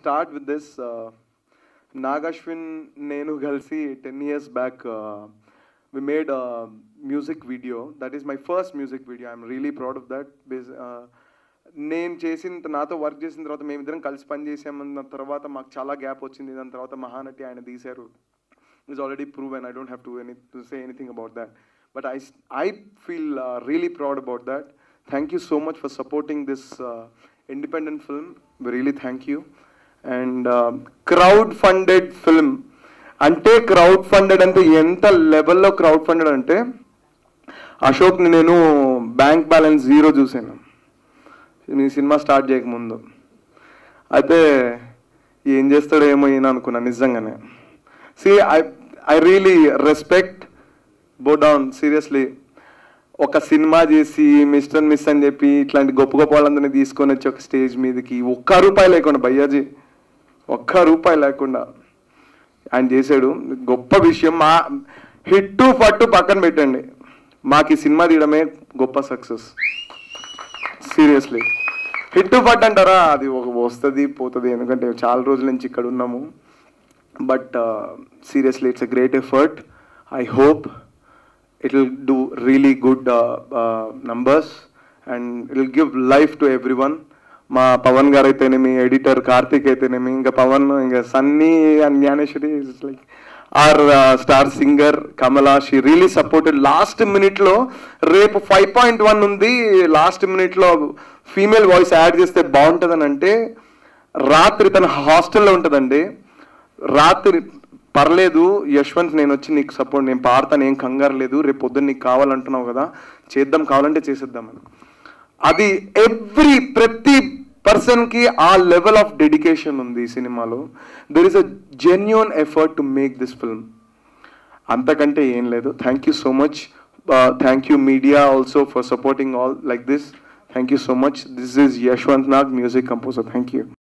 Start with this Nagashwin నేను కలిసి ten years back we made music video that is my first music video I'm really proud of that బేస్ నేను చేసిన నాతో work చేసిన తర్వాత మేమిద్దరం కలిసి పని చేసామన్న తర్వాత మాకు చాలా గ్యాప్ వచ్చింది దాని తర్వాత మహానటి ఆయన తీశారు is already proven. I don't have to, any, to say anything about that. But I, s- I feel uh, really proud about that. Thank you so much for supporting this uh, independent film. We really thank you. And uh, crowd-funded film. అంటే crowd funded అంటే ఎంత లెవెల్లో crowd funded అంటే అశోక్ని నేను bank balance zero చూశాను మీ cinema start చేయకముందు అయితే ఏం చేస్తాడో ఏమో ఈయన అనుకున్నా నిజంగానే see I I really respect bow down seriously ఒక సినిమా చేసి మిస్టర్ మిస్ అని చెప్పి ఇట్లాంటి గొప్ప గొప్ప వాళ్ళందరినీ తీసుకొని వచ్చి ఒక స్టేజ్ మీదకి ఒక్క రూపాయి లేకుండా భయ్యాజీ ఒక్క రూపాయి లేకుండా ఆయన చేశాడు గొప్ప విషయం మా హిట్టు పట్టు పక్కన పెట్టండి మాకు ఈ సినిమా తీయడమే గొప్ప సక్సెస్ సీరియస్లీ హిట్ పట్ అంటారా అది ఒక వస్తుంది పోతుంది ఎందుకంటే చాలా రోజుల నుంచి ఇక్కడ ఉన్నాము but seriously it's a great effort I hope it will do really good numbers and it will give life to everyone మా పవన్ గారు అయితేనేమి ఎడిటర్ కార్తిక్ అయితేనేమి ఇంకా పవన్ ఇంకా Sunny and Gnaneswari is like our star singer Kamala she really supported last మినిట్లో రేపు five point one ఉంది last మినిట్లో ఫీమేల్ వాయిస్ యాడ్ చేస్తే బాగుంటుందని అంటే రాత్రి తన హాస్టల్లో ఉంటుందండి రాత్రి పర్లేదు యశ్వంత్ నేను వచ్చి నీకు సపోర్ట్ నేను పాడతాను ఏం కంగారు లేదు రేపు పొద్దున్న నీకు కావాలంటున్నావు కదా చేద్దాం కావాలంటే చేసేద్దామని అది ఎవ్రీ ప్రతి పర్సన్కి ఆ లెవెల్ ఆఫ్ డెడికేషన్ ఉంది ఈ సినిమాలో there is a genuine effort to make this film అంతకంటే ఏం లేదు thank you so much thank you media also for supporting all like this thank you so much this is Yashwanth Nag music composer thank you